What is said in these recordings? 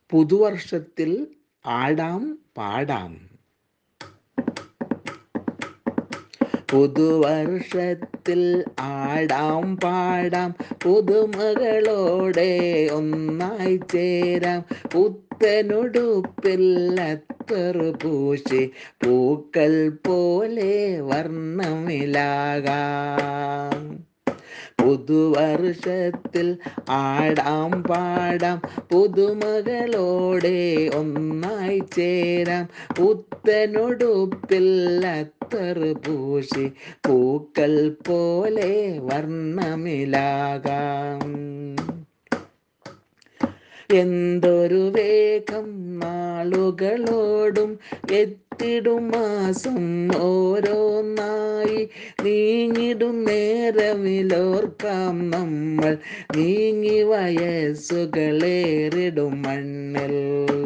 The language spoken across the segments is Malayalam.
പുതുവർഷത്തിൽ ആടാം പാടാം പുതുവർഷത്തിൽ ആടാം പാടാം പുതുമകളോടെ ഒന്നായി ചേരാം പുത്തനുടുപ്പിൽ അത്തറു പൂശി പൂക്കൾ പോലെ വർണ്ണമിലാകാം പുതുവർഷത്തിൽ ആടാം പാടാം പുതുമകളോടെ ഒന്നായി ചേരാം പുത്തനുടുപ്പിൽ അത്തറ് പൂശി പൂക്കൾ പോലെ വർണ്ണമിലാകാം എന്തൊരു വേഗം നാളുകളോടും എത്തിടും മാസം ഓരോന്നായി നീങ്ങിടും നേരമിലോർക്കാം നമ്മൾ നീങ്ങി വയസ്സുകളേറിടും മണ്ണിൽ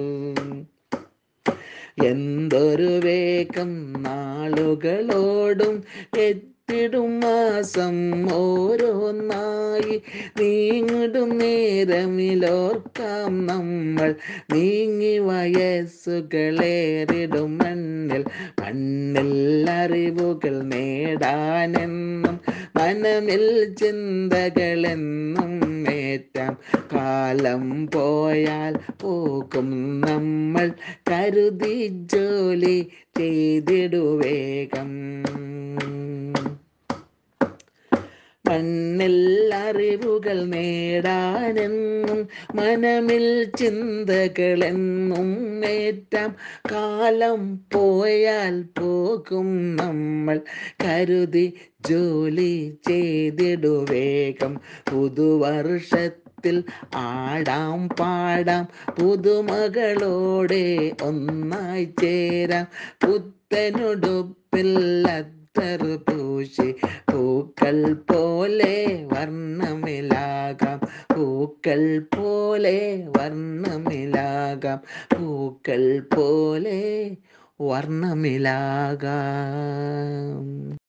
എന്തൊരു വേഗം നാളുകളോടും എത്തിടും മാസം ഓരോന്നായി നീങ്ങിടും നേരമിലോർക്കാം നമ്മൾ നീങ്ങി വയസ്സുകളേറിടും മണ്ണിൽ മണ്ണിൽ അറിവുകൾ നേടാനെന്നും മനമിൽ ചിന്തകളെന്നും ഏറ്റാം കാലം പോയാൽ പോകും നമ്മൾ കരുതി ജോലി ചെയ്തിടുവേഗം മണ്ണിൽ അറിവുകൾ നേടാനെന്നും മനമിൽ ചിന്തകളെന്നും ഏറ്റാം കാലം പോയാൽ പോകും നമ്മൾ കരുതി ജോലി ചെയ്തിടുവേഗം പുതുവർഷത്തിൽ ആടാം പാടാം പുതുമകളോടെ ഒന്നായി ചേരാം പുത്തനുടുപ്പിൽ അത്തറ് പൂശി പൂക്കൾ പോലെ വർണ്ണമിലാകാം പൂക്കൾ പോലെ വർണ്ണമിലാകാം പൂക്കൾ പോലെ വർണ്ണമിലാകാം